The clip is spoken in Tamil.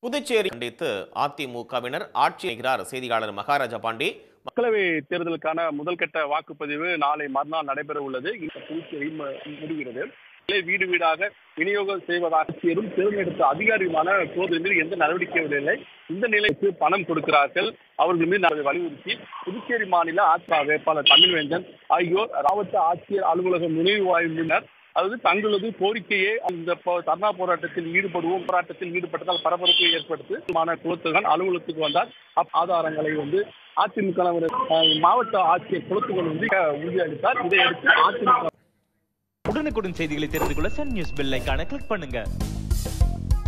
புதுச்சேரி கண்டித்து அதிமுகவினர் ஆட்சி செய்கிறார் செய்தியாளர் மகாராஜா பாண்டி மக்களவை தேர்தலுக்கான முதல் கட்ட வாக்குப்பதிவு நாளை மறுநாள் நடைபெற உள்ளது இந்த புதுச்சேரி ம- முடிகிறது இதிலே வீடு வீடாக விநியோகம் செய்வதாக ஆட்சியரும் தேர்ந்தெடுத்த அதிகாரியுமான கோவில் மீது எந்த நடவடிக்கையும் இல்லை இந்த நிலைக்கு பணம் கொடுக்கிறார்கள் அவர்கள் மீது அதை வலியுறுத்தி புதுச்சேரி மாநில அதிமுக வேட்பாளர் தமிழ்வேந்தன் ஆகியோர் மாவட்ட ஆட்சியர் அலுவலகம் நுழைவாயினர் அதாவது தங்களது கோரிக்கையை அந்த போ- தர்ணா போராட்டத்தில் ஈடுபடுவோம் போராட்டத்தில் ஈடுபட்டதால் பரபரப்பை ஏற்படுத்தி மான குலத்துகன் அலுவலகத்துக்கு வந்தார் அப் ஆதாரங்களை வந்து அதிமுக னவர், அஹ், மாவட்ட ஆட்சியர் குலத்துகன் வந்து அஹ், உறுதியளித்தார் இதையடுத்து அதிமுக உடனுக்குடன் செய்திகளை தெரிந்து கொள்ள சன் நியூஸ் பெல் ஐகானை கிளிக் பண்ணுங்க